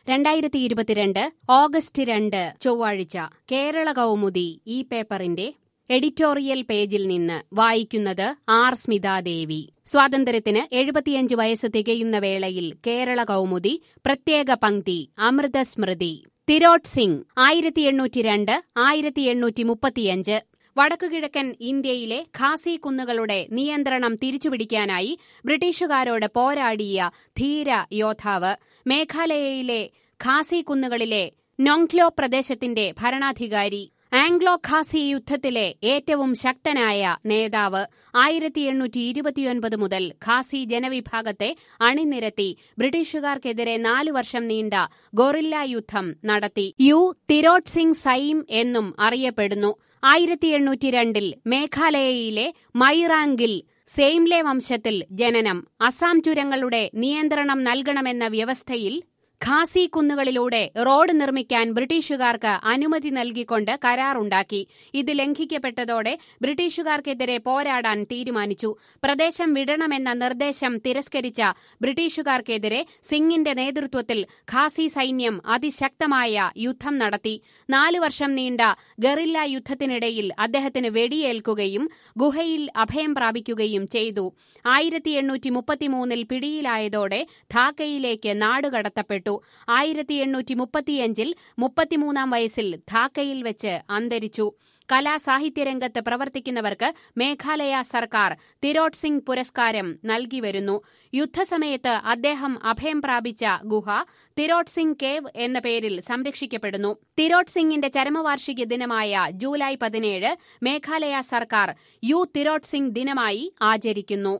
രണ്ടായിരത്തി ഇരുപത്തിരണ്ട് ഓഗസ്റ്റ് രണ്ട് ചൊവ്വാഴ്ച കേരള കൗമുദി ഈ പേപ്പറിന്റെ എഡിറ്റോറിയൽ പേജിൽ നിന്ന് വായിക്കുന്നത് ആർ സ്മിതാദേവി സ്വാതന്ത്ര്യത്തിന് എഴുപത്തിയഞ്ച് വയസ്സ് തികയുന്ന വേളയിൽ കേരള കൗമുദി പ്രത്യേക പങ്ക്തി അമൃതസ്മൃതി തിരോട്ട് സിംഗ് ആയിരത്തി എണ്ണൂറ്റി രണ്ട് ആയിരത്തി എണ്ണൂറ്റി മുപ്പത്തിയഞ്ച് വടക്കുകിഴക്കൻ ഇന്ത്യയിലെ ഖാസി കുന്നുകളുടെ നിയന്ത്രണം തിരിച്ചുപിടിക്കാനായി ബ്രിട്ടീഷുകാരോട് പോരാടിയ ധീര യോദ്ധാവ് മേഘാലയയിലെ ഖാസി കുന്നുകളിലെ നോങ്ക്ലോ പ്രദേശത്തിന്റെ ഭരണാധികാരി ആംഗ്ലോ ഖാസി യുദ്ധത്തിലെ ഏറ്റവും ശക്തനായ നേതാവ് ആയിരത്തി എണ്ണൂറ്റി ഇരുപത്തിയൊൻപത് മുതൽ ഖാസി ജനവിഭാഗത്തെ അണിനിരത്തി ബ്രിട്ടീഷുകാർക്കെതിരെ നാലു വർഷം നീണ്ട ഗൊറില്ല യുദ്ധം നടത്തി യു തിരോട്ട് സിംഗ് സൈം എന്നും അറിയപ്പെടുന്നു ആയിരത്തി എണ്ണൂറ്റി രണ്ടിൽ മേഘാലയയിലെ മൈറാങ്കിൽ സെയിംലെ വംശത്തിൽ ജനനം അസാം ചുരങ്ങളുടെ നിയന്ത്രണം നൽകണമെന്ന വ്യവസ്ഥയിൽ ഖാസി കുന്നുകളിലൂടെ റോഡ് നിർമ്മിക്കാൻ ബ്രിട്ടീഷുകാർക്ക് അനുമതി നൽകിക്കൊണ്ട് കരാറുണ്ടാക്കി ഇത് ലംഘിക്കപ്പെട്ടതോടെ ബ്രിട്ടീഷുകാർക്കെതിരെ പോരാടാൻ തീരുമാനിച്ചു പ്രദേശം വിടണമെന്ന നിർദ്ദേശം തിരസ്കരിച്ച ബ്രിട്ടീഷുകാർക്കെതിരെ സിംഗിന്റെ നേതൃത്വത്തിൽ ഖാസി സൈന്യം അതിശക്തമായ യുദ്ധം നടത്തി നാലു വർഷം നീണ്ട ഗറില്ല യുദ്ധത്തിനിടയിൽ അദ്ദേഹത്തിന് വെടിയേൽക്കുകയും ഗുഹയിൽ അഭയം പ്രാപിക്കുകയും ചെയ്തു ആയിരത്തി എണ്ണൂറ്റി മുപ്പത്തിമൂന്നിൽ പിടിയിലായതോടെ ധാക്കയിലേക്ക് നാടുകടത്തപ്പെട്ടു ആയിരത്തി എണ്ണൂറ്റി മുപ്പത്തിയഞ്ചിൽ മുപ്പത്തിമൂന്നാം വയസ്സിൽ ധാക്കയിൽ വെച്ച് അന്തരിച്ചു കലാ സാഹിത്യരംഗത്ത് പ്രവർത്തിക്കുന്നവർക്ക് മേഘാലയ സർക്കാർ തിരോട്ട് സിംഗ് പുരസ്കാരം നൽകി വരുന്നു യുദ്ധസമയത്ത് അദ്ദേഹം അഭയം പ്രാപിച്ച ഗുഹ തിരോട്ട് സിംഗ് കേവ് എന്ന പേരിൽ സംരക്ഷിക്കപ്പെടുന്നു തിരോട്ട് സിംഗിന്റെ ചരമവാർഷിക ദിനമായ ജൂലൈ പതിനേഴ് മേഘാലയ സർക്കാർ യു തിരോട്ട് സിംഗ് ദിനമായി ആചരിക്കുന്നു